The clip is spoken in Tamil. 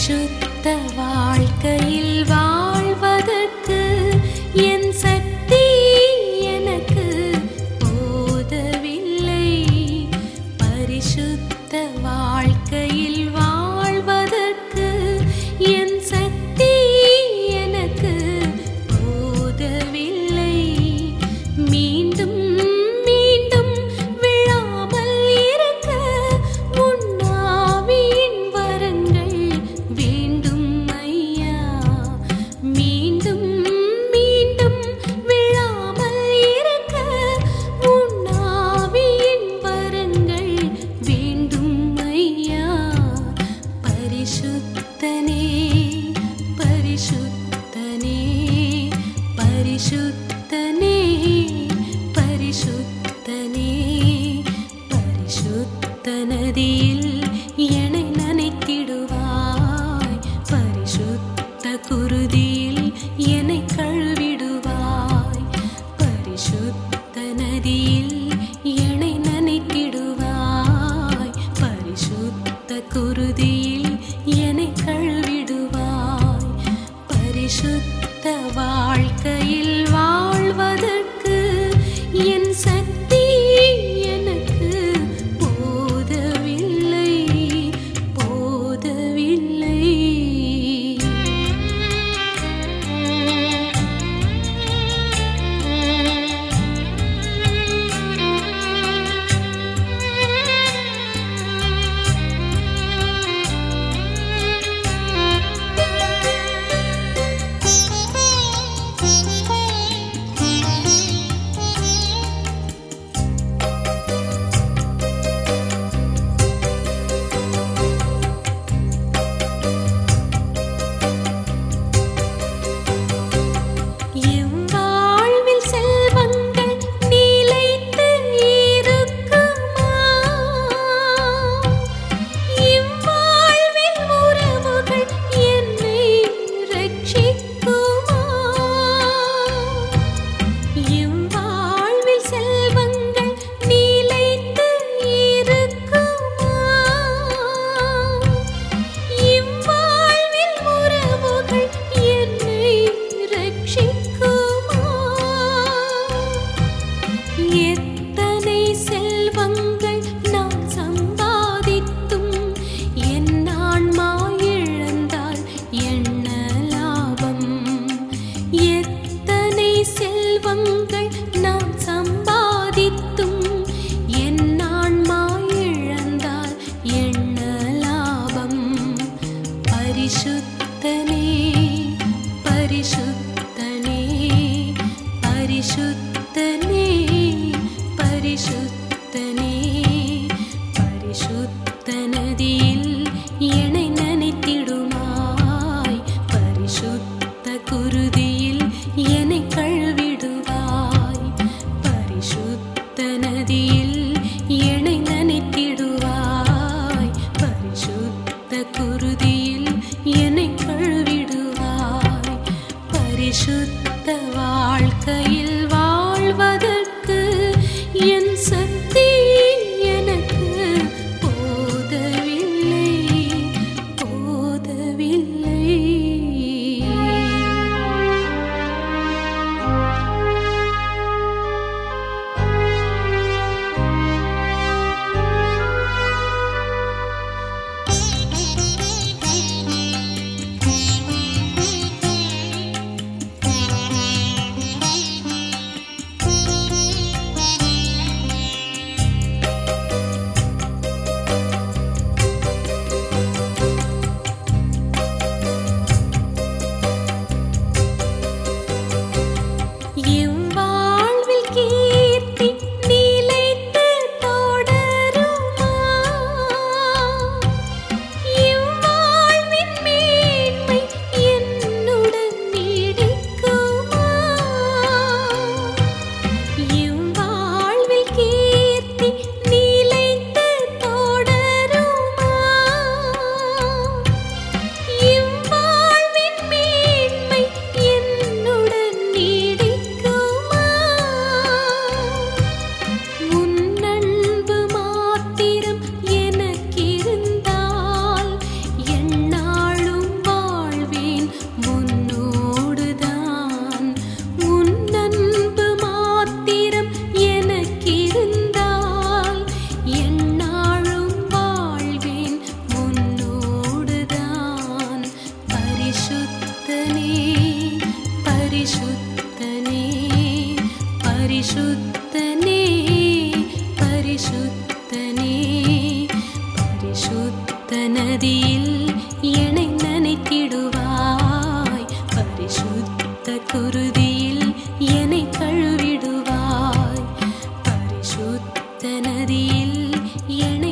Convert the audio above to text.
பரிசுத்த வாழ்க்கையில் வாழ்வதற்கு என் சக்தி எனக்கு போதவில்லை பரிசுத்த வாழ்க்கையில் வாழ்வதற்கு என் சக்தி எனக்கு போதவில்லை மீண்டும் மீண்டும் விழாமல் இருக்க உன்னாவியின் வரங்கள் வேண்டும் ஐயா மீண்டும் மீண்டும் விழாமல் இருக்க உன்னாவியின் வரங்கள் வேண்டும் ஐயா பரிசுத்தனே பரிசுத்தனே பரிசுத்தனே பரிசுத்தனே பரிசுத்த நதியில் என்னை நனைத்திடுவாய் பரிசுத்த குருதியில் என்னை கழுவிடுவாய் பரிசுத்த நதியில் என்னை நனைத்திடுவாய் பரிசுத்த குருதியில் என்னை கழுவிடுவாய் பரிசுத்த வாழ்க்கையில் வாழ்வதற்கு என் சக்தி எனக்கு போதவில்லை போதவில்லை எம் வாழ்வில் செல்வங்கள் நிலைத்து இருக்குமா இவ்வாழ்வில் உறவுகள் என்னை ரட்சிக்குமா இவ்வாழ்வில் செல்வங்கள் நிலைத்து இருக்குமா இவ்வாழ்வில் உறவுகள் என்னை ரட்சிக்குமா எத்தனை செல்வங்கள் நான் சம்பாதித்தும் என் ஆன்மா இழந்தால் என்ன லாபம் எத்தனை செல்வங்கள் நான் சம்பாதித்தும் என் ஆன்மா இழந்தால் என்ன லாபம் பரிசுத்தனே பரிசுத்தனே பரிசுத்தனே பரிசுத்தனே பரிசுத்தனே பரிசுத்தனே பரிசுத்த நதியில் என்னை நனைத்திடுவாய் பரிசுத்த குருதியில் என்னை கழுவிடுவாய் பரிசுத்த நதியில் என்னை